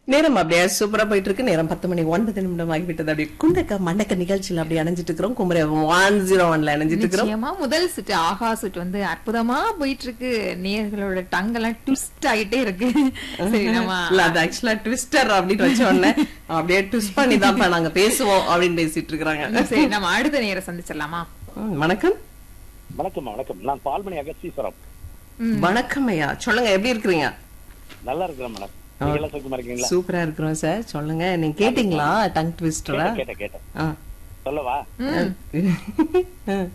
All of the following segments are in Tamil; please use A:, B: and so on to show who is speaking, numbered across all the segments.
A: நேரம் அப்படியே சூப்பரா போயிட்டு இருக்கு நேரம் பத்து மணி ஒன்பது நிமிடம் ஆகிவிட்டது அப்படியே குண்டக்க மண்டக்க நிகழ்ச்சியில் அப்படியே அணைஞ்சிட்டு இருக்கிறோம் குமரி ஒன் ஜீரோ ஒன்ல அணைஞ்சிட்டு இருக்கிறோம்
B: நிச்சயமா முதல் சுற்று ஆகா சுற்று வந்து அற்புதமா போயிட்டு இருக்கு நேர்களோட டங்கெல்லாம் ட்விஸ்ட் ஆயிட்டே இருக்கு சரி நம்ம
A: இல்ல அது ஆக்சுவலா ட்விஸ்டர் அப்படின்னு வச்ச உடனே அப்படியே ட்விஸ்ட் பண்ணி தான்ப்பா நாங்க பேசுவோம் அப்படின்னு பேசிட்டு இருக்கிறாங்க
B: சரி நம்ம அடுத்த நேர சந்திச்சிடலாமா
A: ம், வணக்கம்
C: வணக்கம் வணக்கம் நான் பால்மணி அகஸ்தீஸ்வரம்
B: ம்.
A: வணக்கம் ஐயா சொல்லுங்க எப்படி இருக்கிறீங்க
C: நல்லா இருக்கிறேன் மேடம் நீங்க எல்லாம் சுத்தமா இருக்கீங்களா
A: சூப்பரா இருக்கிறோம் சார் சொல்லுங்க நீங்க கேட்டீங்களா டங் ட்விஸ்டரா
C: கேட்டேன் கேட்டேன்
A: ஆ.
C: சொல்லவா
B: ம்.
A: ம்.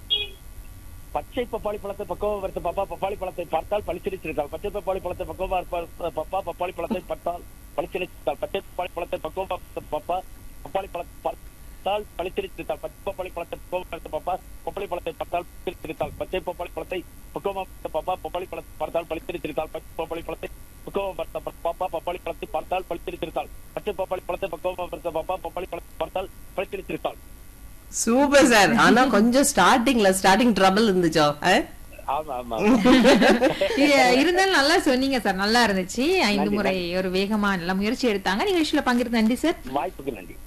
C: பச்சை பப்பாளி பழத்தை பக்குவம் வறுத்த பாப்பா பப்பாளி பழத்தை பார்த்தால் பளிச்சிருச்சிருக்காள் பச்சை பப்பாளி பழத்தை பக்குவம் வறுத்த பப்பா பப்பாளி பழத்தை பார்த்தால் பளிச்சிருச்சிருக்காள் பச்சை பப்பாளி பழத்தை பக்குவம் வறுத்த பாப்பா பப்பாளி பழத்தை பார்த்தால் பளிச்சிருச்சிருக்காள் பச்சை பப்பாளி பழத்தை பக்குவம் வறுத்த பாப்பா பப்பாளி பழத்தை பார்த்தால் பளிச்சிருச்சிருக்காள் பச்சை பப்பாளி பழத்தை பக்குவம் வறுத்த பாப்பா பப்பாளி பழத்தை பார்த்தால் பளிச்சிருச்சிருக்காள் பச்சை பப்பாளி பழத்தை பக்குவம் வறுத்த பாப்பா பப்பாளி பழத்தை பார்த்தால் பளிச்சிருச்சிருக்காள் பச்சை பப்பாளி பழத்தை பக்குவம் வறுத்த பாப்பா பப்பாளி பழத்தை பார்த்தால் பளிச்சிருச்சிருக்காள்
A: சூப்பர் சார் ஆனா கொஞ்சம் ஸ்டார்டிங்ல ஸ்டார்டிங் ட்ரபிள் இருந்துச்சோ ஆ?
C: ஆமா ஆமா
B: இ- இருந்தாலும் நல்லா சொன்னீங்க சார் நல்லா இருந்துச்சு ஐந்து
C: நன்றி,
B: முறை ஒரு வேகமா நல்ல முயற்சி எடுத்தாங்க நிகழ்ச்சியில பங்கேற்க நன்றி சார்
C: வாய்ப்புக்கு நன்றி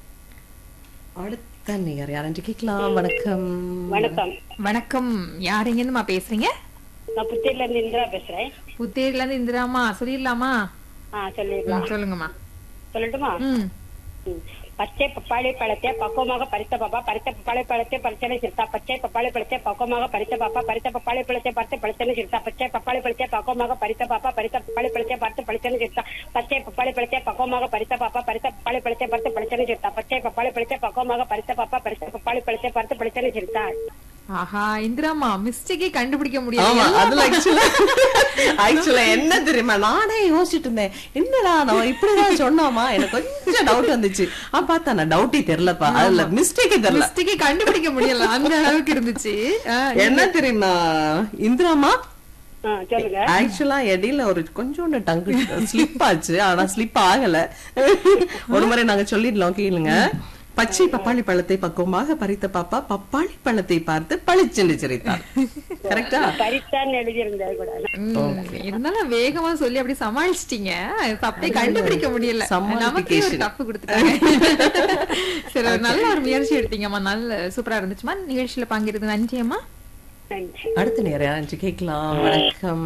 A: அடுத்த நேர் யாரும் கேட்கலாம் வணக்கம்
D: வணக்கம்
B: வணக்கம் யார் எங்க இருந்துமா பேசுறீங்க
D: நான் புத்தூர்ல இருந்து இந்திரா பேசுறேன்
B: புத்தேரில இருந்து இந்திராமா சொல்லிடலாமா
D: ஆ சொல்லிடலாம்
B: ம், சொல்லுங்கம்மா
D: சொல்லட்டுமா
B: ம்
D: ம். பச்சை பப்பாளி பழத்தை பக்குவமாக பறித்த பாப்பா பறித்த பப்பாளி பழத்தை பறிச்சனை சிறுத்தா பச்சை பப்பாளி பழத்தை பக்குவமாக பறித்த பாப்பா பறித்த பப்பாளி பழத்தை பார்த்து பழிச்சனை சிறுத்தா பச்சை பப்பாளி பழத்தை பக்குவமாக பறித்த பாப்பா பறித்த பப்பாளி பழத்தை பார்த்து பழிச்சனை சிறுத்தா பச்சை பப்பாளி பழத்தை பக்குவமாக பறித்த பாப்பா பறித்த பப்பாளி பழத்தை பார்த்து பழிச்சனை சிறுத்தா பச்சை பப்பாளி பழத்தை பக்குவமாக பறித்த பாப்பா பறித்த பப்பாளி பழத்தை பார்த்து பழிச்சனை சிறுத்தா
B: ஆஹா இந்திராமா மிஸ்டேக்கே கண்டுபிடிக்க
A: ஆமா
B: முடியாது
A: அதுல ஆக்சுவலா ஆக்சுவலா என்ன தெரியுமா நானே யோசிச்சுட்டு இருந்தேன் என்னடா நம்ம இப்படிதான் சொன்னோமா எனக்கு கொஞ்சம் டவுட் வந்துச்சு ஆ பார்த்தா நான் டவுட்டே தெரியலப்பா அதுல மிஸ்டேக்கே தெரியல
B: மிஸ்டேக்கே கண்டுபிடிக்க முடியல அந்த அளவுக்கு இருந்துச்சு ஆ,
A: என்ன தெரியுமா இந்திராமா
D: ஆ, சொல்லுங்க
A: ஆக்சுவலா இடையில ஒரு கொஞ்சோண்டு டங்கு ஸ்லிப் ஆச்சு ஆனா ஸ்லிப் ஆகல ஒரு முறை நாங்க சொல்லிடலாம் கேளுங்க பச்சை பப்பாளி பழத்தை பக்குவமாக பறித்த பாப்பா பப்பாளி பழத்தை பார்த்து பளிச்சென்று சிரித்தார் கரெக்டா
D: பறித்தான்னு எழுதியிருந்தேன் கூட
B: ம், இருந்தாலும் வேகமா சொல்லி அப்படி சமாளிச்சிட்டீங்க தப்பே கண்டுபிடிக்க முடியல நமக்கே ஒரு
A: Summarization.
B: தப்பு கொடுத்துட்டாங்க சரி ஒரு நல்ல ஒரு முயற்சி எடுத்தீங்கம்மா நல்ல சூப்பரா இருந்துச்சுமா நிகழ்ச்சியில பங்கிருது நன்றியம்மா
D: நன்றி
A: அடுத்த நேரம் யாராச்சும் கேட்கலாம் வணக்கம்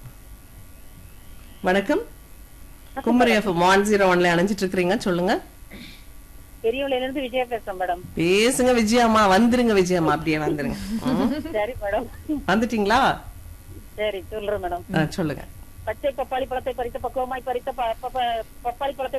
A: வணக்கம் குமரி எஃப்எம் ஒன் ஜீரோ ஒன்ல அணைஞ்சிட்டு இருக்கிறீங்க சொல்லுங்க
D: பெரியவளையில இருந்து விஜயா பேசுறேன் மேடம்
A: பேசுங்க விஜயம்மா வந்துருங்க விஜயம்மா அப்படியே வந்துருங்க ம்.
D: சரி மேடம்
A: வந்துட்டீங்களா
D: சரி சொல்றேன் மேடம்
A: ஆ, சொல்லுங்க
D: பச்சை பப்பாளி பழத்தை பறித்த பக்குவமாய் பறித்த ப- ப- ப- பப்பாளி பழத்தை